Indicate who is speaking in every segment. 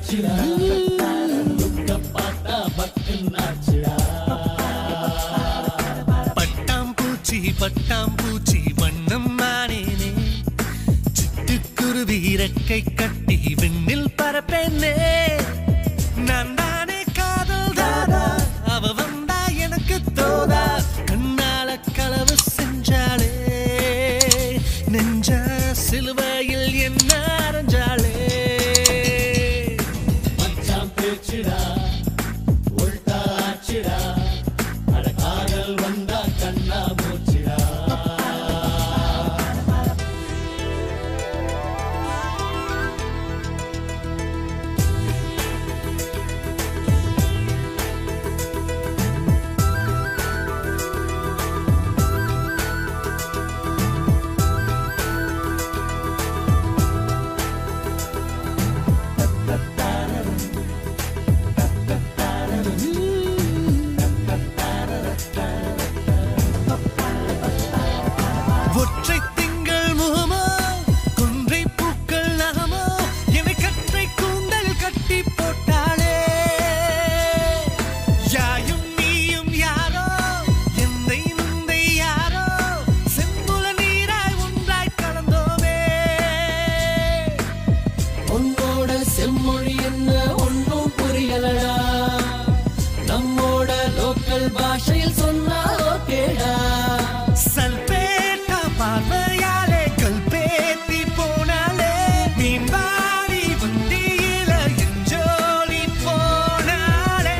Speaker 1: ஆச்சுடா லுக்க பார்த்தா பக்குன்னு ஆச்சுடா
Speaker 2: பட்டாம்பூச்சி பட்டாம்பூச்சி வண்ணம் மானேனே சிட்டுக்குருவி இறக்கை கட்டி விண்ணில் பரப்பேனே நான் தானே காதல் தாதா அவ வந்தா எனக்கு தோதா கண்ணால களவு செஞ்சாளே நெஞ்ச சிலுவையில் என்ன அரைஞ்சாளே
Speaker 1: மச்சான் பேச்சுடா உள்டா ஆச்சுடா அட காதல் வந்தா கண்ணா மூச்சுடா
Speaker 2: ஒற்றை திங்கள் முகமோ கொன்றை பூக்கள் நகமோ என்னை கற்றை கூந்தல் கட்டி போட்டாளே யாயும் நீயும் யாரோ எந்தை நுந்தை யாரோ செம்புல நீராய் ஒன்றாய் கலந்தோமே
Speaker 1: உன்னோட செம்மொழி என்ன ஒன்னும் புரியலடா நம்மோட லோக்கல் பாஷையில் சொன்னா ஓகேடா
Speaker 2: சல்பேட்டா பார்வையாலே கல்பேத்தி போனாலே மீன்பாடி வண்டியில எஞ்சோலி போனாலே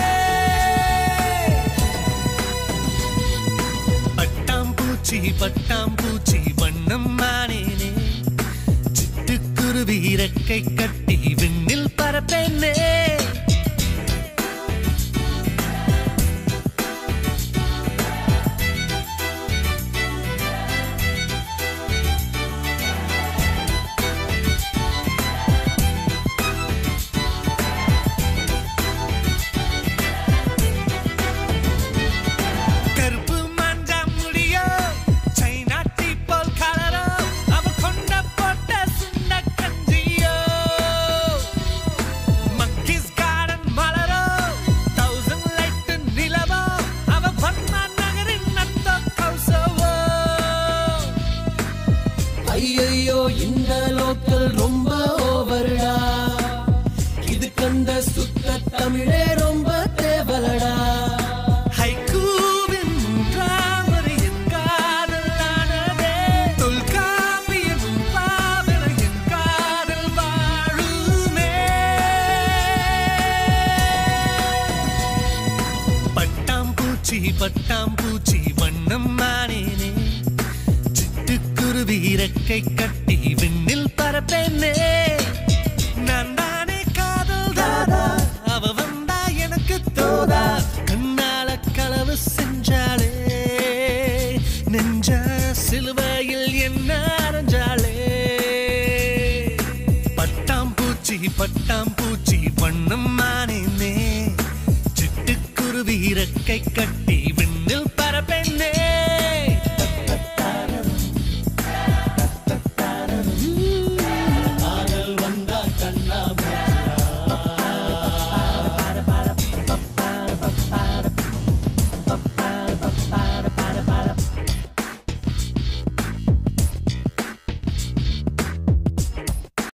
Speaker 2: பட்டாம்பூச்சி பட்டாம்பூச்சி வண்ணம் மானேனே சிட்டுக்குருவி இறக்கை கட்டி விண்ணில் பரப்பேனே கருப்பு மஞ்சா முடியோ சைனா டீப்போல் கலரோ அவ கொண்ட போட்ட சுண்ட கஞ்சியோ மக்கிஸ் கார்டன் மலரோ தௌசண்ட் லைட் நிலவோ அவ பன்மா நகரின் நந்த கௌசவோ
Speaker 1: ஐயையோ இந்த லோக்கல் ரொம்ப ஓவர்டா இது கண்ட சுத்த தமிழே ரொம்ப தேவலடா
Speaker 2: ஹைக்கூவின் மூன்றாம் வரை என் காதலானதே. தொல்காப்பியம் பாவன என் காதல் வாழுமே. பட்டாம்பூச்சி பட்டாம்பூச்சி வண்ணம் மானேனே சிட்டுக்குருவி இறக்கை கட்டி விண்ணில் பரப்பேனே நான் தானே காதல் தாதா அவ வந்தா எனக்கு தோதா கண்ணால களவு செஞ்சாளே நெஞ்ச சிலுவையில் என்ன அரைஞ்சாளே பட்டாம்பூச்சி பட்டாம்பூச்சி வண்ணம் மானேனே சிட்டுக்குருவி இறக்கை கட்டி